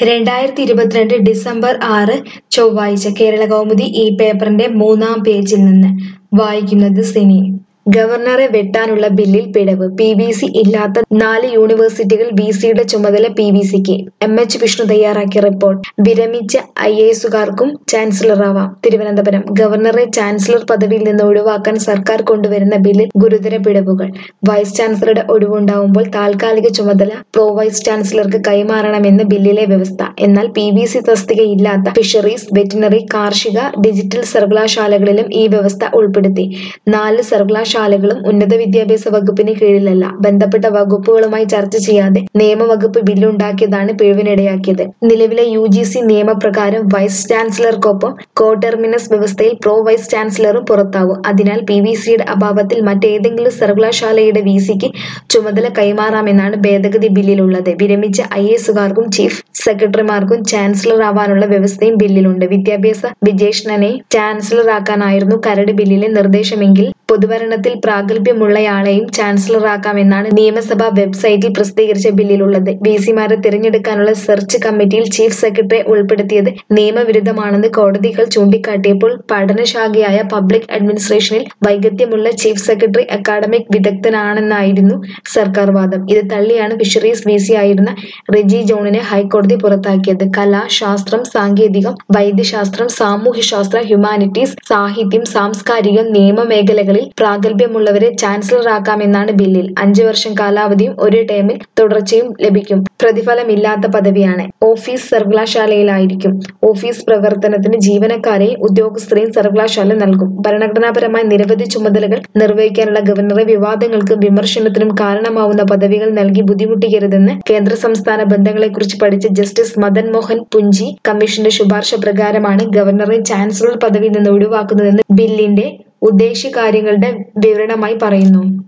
രണ്ടായിരത്തി ഇരുപത്തിരണ്ട് ഡിസംബർ ആറ് ചൊവ്വാഴ്ച കേരള കൗമുദി ഈ പേപ്പറിന്റെ മൂന്നാം പേജിൽ നിന്ന് വായിക്കുന്നത് സിനി ഗവർണറെ വെട്ടാനുള്ള ബില്ലിൽ പിഴവ് പി ബി സി ഇല്ലാത്ത നാല് യൂണിവേഴ്സിറ്റികൾ വി സിയുടെ ചുമതല പി ബി സിക്ക് എം എച്ച് വിഷ്ണു തയ്യാറാക്കിയ റിപ്പോർട്ട് വിരമിച്ച ഐ എ എസുകാർക്കും ചാൻസലറാവാം തിരുവനന്തപുരം ഗവർണറെ ചാൻസലർ പദവിയിൽ നിന്ന് ഒഴിവാക്കാൻ സർക്കാർ കൊണ്ടുവരുന്ന ബില്ലിൽ ഗുരുതര പിഴവുകൾ വൈസ് ചാൻസലറുടെ ഒഴിവുണ്ടാവുമ്പോൾ താൽക്കാലിക ചുമതല പ്രോ വൈസ് ചാൻസലർക്ക് കൈമാറണമെന്ന് ബില്ലിലെ വ്യവസ്ഥ എന്നാൽ പി ബി സി തസ്തികയില്ലാത്ത ഫിഷറീസ് വെറ്റിനറി കാർഷിക ഡിജിറ്റൽ സർവകലാശാലകളിലും ഈ വ്യവസ്ഥ ഉൾപ്പെടുത്തി നാല് സർവകലാശാലകളും ഉന്നത വിദ്യാഭ്യാസ വകുപ്പിന് കീഴിലല്ല ബന്ധപ്പെട്ട വകുപ്പുകളുമായി ചർച്ച ചെയ്യാതെ നിയമവകുപ്പ് ബില്ലുണ്ടാക്കിയതാണ് പിഴവിനിടയാക്കിയത് നിലവിലെ യു ജി സി നിയമപ്രകാരം വൈസ് ചാൻസലർക്കൊപ്പം കോ ടെർമിനസ് വ്യവസ്ഥയിൽ പ്രോ വൈസ് ചാൻസലറും പുറത്താവും അതിനാൽ പി വി സിയുടെ അഭാവത്തിൽ മറ്റേതെങ്കിലും സർവകലാശാലയുടെ വി സിക്ക് ചുമതല കൈമാറാമെന്നാണ് ഭേദഗതി ബില്ലിലുള്ളത് വിരമിച്ച ഐ എസുകാർക്കും ചീഫ് സെക്രട്ടറിമാർക്കും ചാൻസലർ ആവാനുള്ള വ്യവസ്ഥയും ബില്ലിലുണ്ട് വിദ്യാഭ്യാസ വിജേഷണനെ ചാൻസലറാക്കാനായിരുന്നു കരട് ബില്ലിലെ നിർദ്ദേശമെങ്കിൽ പൊതുഭരണത്തിൽ പ്രാഗൽഭ്യമുള്ളയാളെയും ചാൻസലറാക്കാമെന്നാണ് നിയമസഭാ വെബ്സൈറ്റിൽ പ്രസിദ്ധീകരിച്ച ബില്ലിലുള്ളത് വി സിമാരെ തിരഞ്ഞെടുക്കാനുള്ള സെർച്ച് കമ്മിറ്റിയിൽ ചീഫ് സെക്രട്ടറിയെ ഉൾപ്പെടുത്തിയത് നിയമവിരുദ്ധമാണെന്ന് കോടതികൾ ചൂണ്ടിക്കാട്ടിയപ്പോൾ പഠനശാഖയായ പബ്ലിക് അഡ്മിനിസ്ട്രേഷനിൽ വൈദഗ്ധ്യമുള്ള ചീഫ് സെക്രട്ടറി അക്കാഡമിക് വിദഗ്ധനാണെന്നായിരുന്നു സർക്കാർ വാദം ഇത് തള്ളിയാണ് ഫിഷറീസ് വി സി ആയിരുന്ന റെജി ജോണിനെ ഹൈക്കോടതി പുറത്താക്കിയത് കല ശാസ്ത്രം സാങ്കേതികം വൈദ്യശാസ്ത്രം സാമൂഹ്യശാസ്ത്രം ഹ്യൂമാനിറ്റീസ് സാഹിത്യം സാംസ്കാരികം നിയമ മേഖലകളിൽ പ്രാഗൽഭ്യമുള്ളവരെ ചാൻസലറാക്കാമെന്നാണ് ബില്ലിൽ അഞ്ചു വർഷം കാലാവധിയും ഒരു ടേമിൽ തുടർച്ചയും ലഭിക്കും പ്രതിഫലമില്ലാത്ത പദവിയാണ് ഓഫീസ് സർവകലാശാലയിലായിരിക്കും ഓഫീസ് പ്രവർത്തനത്തിന് ജീവനക്കാരെയും ഉദ്യോഗസ്ഥരെയും സർവകലാശാല നൽകും ഭരണഘടനാപരമായ നിരവധി ചുമതലകൾ നിർവഹിക്കാനുള്ള ഗവർണറെ വിവാദങ്ങൾക്കും വിമർശനത്തിനും കാരണമാവുന്ന പദവികൾ നൽകി ബുദ്ധിമുട്ടിക്കരുതെന്ന് കേന്ദ്ര സംസ്ഥാന ബന്ധങ്ങളെക്കുറിച്ച് പഠിച്ച ജസ്റ്റിസ് മദൻ മോഹൻ പുഞ്ചി കമ്മീഷന്റെ ശുപാർശ പ്രകാരമാണ് ഗവർണറെ ചാൻസലർ പദവിയിൽ നിന്ന് ഒഴിവാക്കുന്നതെന്ന് ബില്ലിന്റെ ഉദ്ദേശ്യകാര്യങ്ങളുടെ വിവരണമായി പറയുന്നു